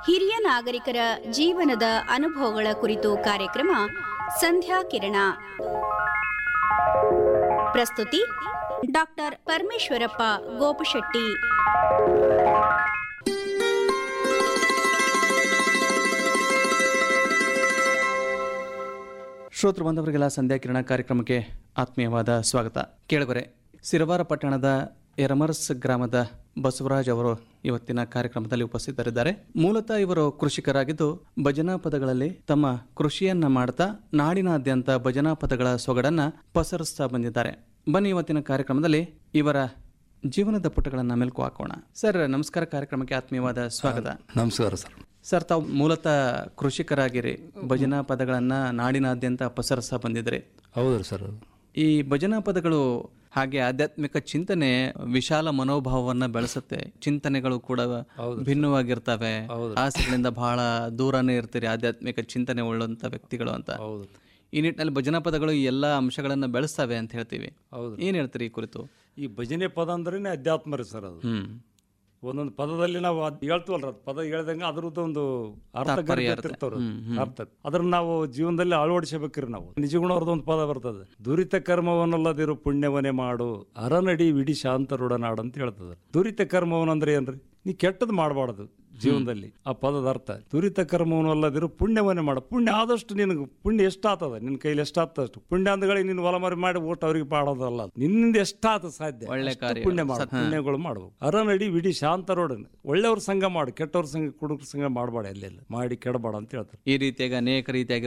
ಹಿರಿಯ ನಾಗರಿಕರ ಜೀವನದ ಅನುಭವಗಳ ಕುರಿತು ಕಾರ್ಯಕ್ರಮ ಸಂಧ್ಯಾ ಕಿರಣ ಪ್ರಸ್ತುತಿ ಡಾಕ್ಟರ್ ಪರಮೇಶ್ವರಪ್ಪ ಗೋಪಶೆಟ್ಟಿ ಶ್ರೋತೃ ಬಾಂಧವರಿಗೆಲ್ಲ ಸಂಧ್ಯಾ ಕಿರಣ ಕಾರ್ಯಕ್ರಮಕ್ಕೆ ಆತ್ಮೀಯವಾದ ಸ್ವಾಗತ ಕೇಳುಗರೆ ಸಿರವಾರ ಪಟ್ಟಣದ ಎರಮರ್ಸ್ ಗ್ರಾಮದ ಬಸವರಾಜ್ ಅವರು ಇವತ್ತಿನ ಕಾರ್ಯಕ್ರಮದಲ್ಲಿ ಉಪಸ್ಥಿತರಿದ್ದಾರೆ ಮೂಲತಃ ಇವರು ಕೃಷಿಕರಾಗಿದ್ದು ಭಜನಾ ಪದಗಳಲ್ಲಿ ತಮ್ಮ ಕೃಷಿಯನ್ನ ಮಾಡ್ತಾ ನಾಡಿನಾದ್ಯಂತ ಭಜನಾ ಪದಗಳ ಸೊಗಡನ್ನ ಪಸರಿಸ್ತಾ ಬಂದಿದ್ದಾರೆ ಬನ್ನಿ ಇವತ್ತಿನ ಕಾರ್ಯಕ್ರಮದಲ್ಲಿ ಇವರ ಜೀವನದ ಪುಟಗಳನ್ನು ಮೆಲುಕು ಹಾಕೋಣ ಸರ್ ನಮಸ್ಕಾರ ಕಾರ್ಯಕ್ರಮಕ್ಕೆ ಆತ್ಮೀಯವಾದ ಸ್ವಾಗತ ನಮಸ್ಕಾರ ಸರ್ ಸರ್ ತಾವು ಮೂಲತಃ ಕೃಷಿಕರಾಗಿರಿ ಭಜನಾ ಪದಗಳನ್ನ ನಾಡಿನಾದ್ಯಂತ ಪಸರಿಸ್ತಾ ಬಂದಿದ್ರಿ ಹೌದು ಸರ್ ಈ ಭಜನಾ ಪದಗಳು ಹಾಗೆ ಆಧ್ಯಾತ್ಮಿಕ ಚಿಂತನೆ ವಿಶಾಲ ಮನೋಭಾವವನ್ನ ಬೆಳೆಸುತ್ತೆ ಚಿಂತನೆಗಳು ಕೂಡ ಭಿನ್ನವಾಗಿರ್ತವೆ ಆಸೆಗಳಿಂದ ಬಹಳ ದೂರನೇ ಇರ್ತೀರಿ ಆಧ್ಯಾತ್ಮಿಕ ಚಿಂತನೆ ಉಳ್ಳಂತ ವ್ಯಕ್ತಿಗಳು ಅಂತ ಹೌದು ಈ ನಿಟ್ಟಿನಲ್ಲಿ ಭಜನಾ ಪದಗಳು ಈ ಎಲ್ಲ ಅಂಶಗಳನ್ನ ಬೆಳೆಸ್ತವೆ ಅಂತ ಹೇಳ್ತೀವಿ ಹೌದು. ಏನ್ ಹೇಳ್ತೀರಿ ಈ ಕುರಿತು ಈ ಭಜನೆ ಪದ ಅಂದ್ರೆ ಅಧ್ಯಾತ್ಮ ರೀ ಸರ್ ಅದು ಹ್ಮ್ ಒಂದೊಂದು ಪದದಲ್ಲಿ ನಾವು ಅದ್ ಹೇಳ್ತೀವಲ್ರ ಅದ್ ಪದ ಹೇಳ್ದಂಗೆ ಅದ್ರದ್ದು ಒಂದು ಅರ್ಥ ಇರ್ತಾವ್ರ ಅರ್ಥ ಅದ್ರ ನಾವು ಜೀವನದಲ್ಲಿ ಅಳವಡಿಸಬೇಕ್ರಿ ನಾವು ನಿಜಗುಣವ್ರದ್ದು ಒಂದು ಪದ ಬರ್ತದೆ ದುರಿತ ಕರ್ಮವನ್ನಲ್ಲದಿರು ಪುಣ್ಯವನ್ನೇ ಮಾಡು ಅರನಡಿ ವಿಡಿ ಶಾಂತರುಡನಾಡು ಅಂತ ಹೇಳ್ತದೆ ದುರಿತ ಕರ್ಮವನಂದ್ರೆ ಏನ್ರಿ ನೀ ಕೆಟ್ಟದ್ ಮಾಡಬಾರ್ದು ಜೀವನದಲ್ಲಿ ಆ ಪದದ ಅರ್ಥ ದುರಿತ ಕರ್ಮವನ್ನು ಅಲ್ಲದಿರು ಪುಣ್ಯವನ್ನೇ ಮಾಡು ಪುಣ್ಯ ಆದಷ್ಟು ನಿನಗೆ ಪುಣ್ಯ ಎಷ್ಟಾಗ್ತದ ನಿನ್ನ ಕೈಲಿ ಎಷ್ಟಾಗ್ತದ ಅಷ್ಟು ಪುಣ್ಯ ಅಂದಗಳಿಗೆ ನೀನು ಹೊಲ ಮರಿ ಮಾಡಿ ಊಟ ಅವ್ರಿಗೆ ಮಾಡೋದಲ್ಲ ನಿನ್ನಿಂದ ಎಷ್ಟಾತ ಸಾಧ್ಯ ಒಳ್ಳೆ ಅಷ್ಟು ಕಾರ್ಯ. ಪುಣ್ಯ ಮಾಡು ಪುಣ್ಯಗಳು ಮಾಡ್ಬೇಕು ಅರನಡಿ ವಿಡಿ ಶಾಂತರೋಡ ಒಳ್ಳೆಯವ್ರ ಸಂಘ ಮಾಡು ಕೆಟ್ಟವ್ರ ಸಂಘ ಕುಡುಕ್ರ ಸಂಘ ಮಾಡಬೇಡ ಎಲ್ಲೆಲ್ಲ ಮಾಡಿ ಕೆಡಬೇಡ ಅಂತ ಹೇಳ್ತಾರೆ ಈ ರೀತಿಯಾಗಿ ಅನೇಕ ರೀತಿಯಾಗಿ